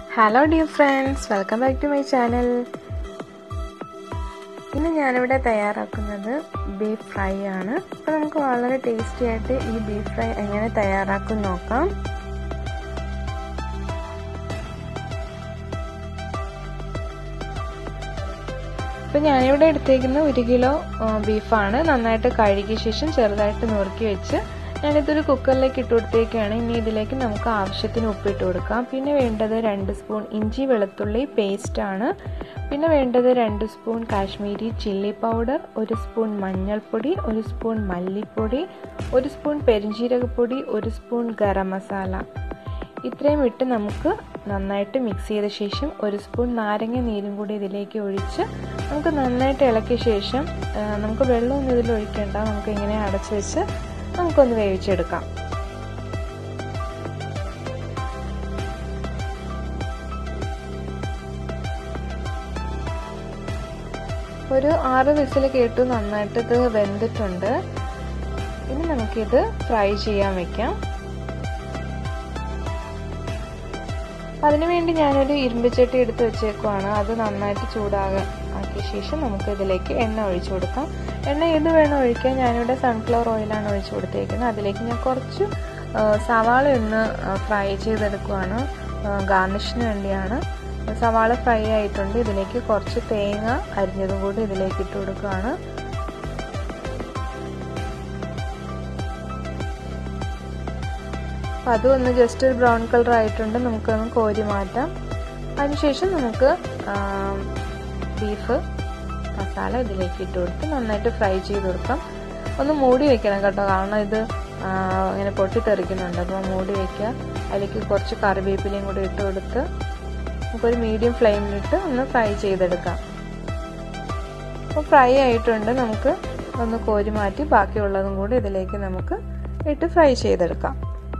hello dear friends welcome back to my channel ഇന്ന് ഞാനിവിടെ തയ്യാറാക്കുന്നത് ബീഫ് ഫ്രൈ ആണ് അപ്പോൾ നമുക്ക് വളരെ ടേസ്റ്റി ആയിട്ട് ഈ ബീഫ് ഫ്രൈ എങ്ങനെ തയ്യാറാക്കും നോക്കാം ഇപ്പം ഞാനിവിടെ എടുത്തേക്കുന്ന ഒരു കിലോ ബീഫാണ് നന്നായിട്ട് കഴുകിയ ശേഷം ചെറുതായിട്ട് നുറുക്കി വെച്ച് ഞാനിതൊരു കുക്കറിലേക്ക് ഇട്ട് കൊടുത്തേക്കാണ് ഇനി ഇതിലേക്ക് നമുക്ക് ആവശ്യത്തിന് ഉപ്പിട്ട് കൊടുക്കാം പിന്നെ വേണ്ടത് രണ്ട് സ്പൂൺ ഇഞ്ചി വെളുത്തുള്ളി പേസ്റ്റ് ആണ് പിന്നെ വേണ്ടത് രണ്ട് സ്പൂൺ കാശ്മീരി ചില്ലി പൗഡർ ഒരു സ്പൂൺ മഞ്ഞൾപ്പൊടി ഒരു സ്പൂൺ മല്ലിപ്പൊടി ഒരു സ്പൂൺ പെരിഞ്ജീരകപ്പൊടി ഒരു സ്പൂൺ ഗരം മസാല ഇത്രയും ഇട്ട് നമുക്ക് നന്നായിട്ട് മിക്സ് ചെയ്ത ശേഷം ഒരു സ്പൂൺ നാരങ്ങ നീരും കൂടി ഇതിലേക്ക് ഒഴിച്ച് നമുക്ക് നന്നായിട്ട് ഇളക്കിയ ശേഷം നമുക്ക് വെള്ളമൊന്നും ഇതിൽ ഒഴിക്കേണ്ട നമുക്ക് ഇങ്ങനെ അടച്ചു വെച്ച് നമുക്കൊന്ന് വേവിച്ചെടുക്കാം ഒരു ആറ് വിസിൽ കേട്ടു നന്നായിട്ട് ഇത് വെന്തിട്ടുണ്ട് ഇനി നമുക്കിത് ഫ്രൈ ചെയ്യാൻ വെക്കാം അതിനുവേണ്ടി ഞാനൊരു ഇരുമ്പുചട്ടി എടുത്ത് വെച്ചേക്കുവാണ് അത് നന്നായിട്ട് ചൂടാകാൻ ആക്കിയ ശേഷം നമുക്ക് ഇതിലേക്ക് എണ്ണ ഒഴിച്ചു കൊടുക്കാം എണ്ണ ഏത് വേണം ഒഴിക്കാൻ ഞാനിവിടെ സൺഫ്ലവർ ഓയിലാണ് ഒഴിച്ചു കൊടുത്തേക്കുന്നത് അതിലേക്ക് ഞാൻ കുറച്ച് സവാള ഒന്ന് ഫ്രൈ ചെയ്തെടുക്കുവാണ് ഗാർണിഷിന് വേണ്ടിയാണ് സവാള ഫ്രൈ ആയിട്ടുണ്ട് ഇതിലേക്ക് കുറച്ച് തേങ്ങ അരിഞ്ഞതും കൂടി ഇതിലേക്ക് ഇട്ട് കൊടുക്കുകയാണ് അപ്പം അതും ഒന്ന് ജസ്റ്റ് ഒരു ബ്രൗൺ കളർ ആയിട്ടുണ്ട് നമുക്കൊന്ന് കോരി മാറ്റാം അതിനുശേഷം നമുക്ക് ബീഫ് മസാല ഇതിലേക്ക് ഇട്ട് കൊടുത്ത് നന്നായിട്ട് ഫ്രൈ ചെയ്ത് കൊടുക്കാം ഒന്ന് മൂടി വെക്കണം കേട്ടോ കാരണം ഇത് ഇങ്ങനെ പൊട്ടിത്തെറിക്കുന്നുണ്ട് അപ്പോൾ മൂടി വയ്ക്കുക അതിലേക്ക് കുറച്ച് കറിവേപ്പിലയും കൂടി ഇട്ട് കൊടുത്ത് നമുക്കൊരു മീഡിയം ഫ്ലെയിമിലിട്ട് ഒന്ന് ഫ്രൈ ചെയ്തെടുക്കാം അപ്പോൾ ഫ്രൈ ആയിട്ടുണ്ട് നമുക്ക് ഒന്ന് കോരി മാറ്റി ബാക്കിയുള്ളതും കൂടി ഇതിലേക്ക് നമുക്ക് ഇട്ട് ഫ്രൈ ചെയ്തെടുക്കാം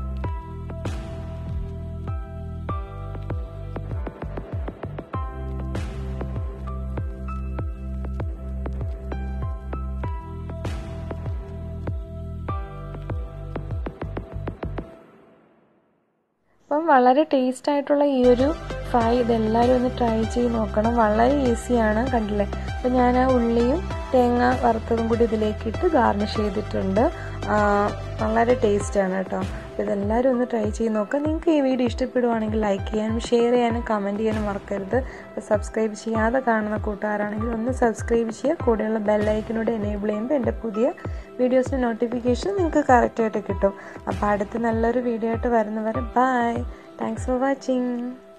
അപ്പം വളരെ ടേസ്റ്റ് ആയിട്ടുള്ള ഈ ഒരു ഫ്രൈ ഇതെല്ലാവരും ഒന്ന് ട്രൈ ചെയ്ത് നോക്കണം വളരെ ഈസിയാണ് കണ്ടില്ലേ അപ്പം ഞാൻ ആ ഉള്ളിയും തേങ്ങ വറുത്തതും കൂടി ഇതിലേക്ക് ഇട്ട് ഗാർണിഷ് ചെയ്തിട്ടുണ്ട് വളരെ ടേസ്റ്റാണ് കേട്ടോ അപ്പോൾ ഇതെല്ലാവരും ഒന്ന് ട്രൈ ചെയ്ത് നോക്കാം നിങ്ങൾക്ക് ഈ വീഡിയോ ഇഷ്ടപ്പെടുവാണെങ്കിൽ ലൈക്ക് ചെയ്യാനും ഷെയർ ചെയ്യാനും കമൻറ്റ് ചെയ്യാനും മറക്കരുത് അപ്പോൾ സബ്സ്ക്രൈബ് ചെയ്യാതെ കാണുന്ന കൂട്ടുകാരാണെങ്കിൽ ഒന്ന് സബ്സ്ക്രൈബ് ചെയ്യുക കൂടെയുള്ള ബെല്ലൈക്കിനോട് എനേബിൾ ചെയ്യുമ്പോൾ എൻ്റെ പുതിയ വീഡിയോസിൻ്റെ നോട്ടിഫിക്കേഷൻ നിങ്ങൾക്ക് കറക്റ്റായിട്ട് കിട്ടും അപ്പോൾ അടുത്ത് നല്ലൊരു വീഡിയോ ആയിട്ട് വരുന്നവരെ ബൈ താങ്ക്സ് ഫോർ വാച്ചിങ്